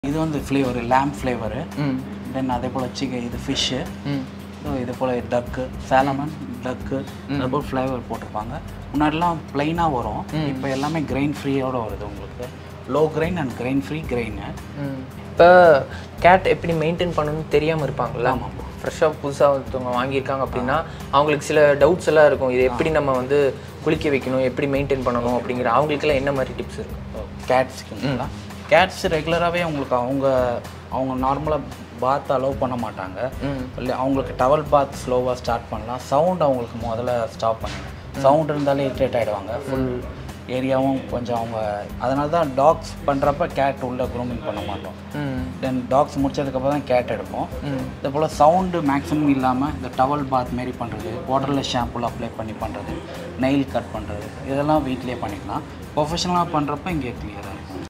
இது வந்து flavour lamp flavour ம் தென் அதே போல் சிக்கன் இது ஃபிஷ்ஷு ம் இது போல் டக்கு சேலமன் டக்கு அது போல் ஃப்ளேவர் போட்டிருப்பாங்க முன்னாடிலாம் ப்ளைனாக வரும் இப்போ எல்லாமே கிரெயின் ஃப்ரீயோட வருது உங்களுக்கு low grain and grain free grain இப்போ கேட் எப்படி மெயின்டைன் பண்ணணும்னு தெரியாமல் இருப்பாங்கல்ல ஆமாம். ஃப்ரெஷ்ஷாக புதுசாக ஒருத்தவங்க வாங்கியிருக்காங்க அப்படின்னா அவங்களுக்கு சில டவுட்ஸ் எல்லாம் இருக்கும் இது எப்படி நம்ம வந்து குளிக்க வைக்கணும் எப்படி மெயின்டைன் பண்ணணும் அப்படிங்கிற அவங்களுக்கெல்லாம் என்ன மாதிரி டிப்ஸ் இருக்கும் கேட்ஸுக்குங்களா கேட்ஸ் ரெகுலராகவே உங்களுக்கு அவங்க அவங்க நார்மலாக பாத் அலோவ் பண்ண மாட்டாங்க ம் இல்லை அவங்களுக்கு டவல் பாத் ஸ்லோவாக ஸ்டார்ட் பண்ணலாம் சவுண்ட் அவங்களுக்கு முதல்ல ஸ்டாப் பண்ணுங்க சவுண்ட் இருந்தாலே இரிட்டேட் ஆகிடுவாங்க ஃபுல் ஏரியாவும் கொஞ்சம் அவங்க அதனால தான் டாக்ஸ் பண்ணுறப்ப கேட் உள்ள க்ரூமிங் பண்ண மாட்டோம் ம் தென் டாக்ஸ் முடிச்சதுக்கப்புறம் தான் கேட் எடுப்போம் ம் இதே போல் சவுண்டு மேக்ஸிமம் இல்லாமல் இந்த டவல் பாத் மாரி பண்ணுறது வாட்டரில் ஷாம்புல அப்ளை பண்ணி பண்ணுறது நெயில் கட் பண்ணுறது இதெல்லாம் வீட்லேயே பண்ணிக்கலாம் ப்ரொஃபஷனலாக பண்ணுறப்ப இங்கே கிளியராக இருக்கும்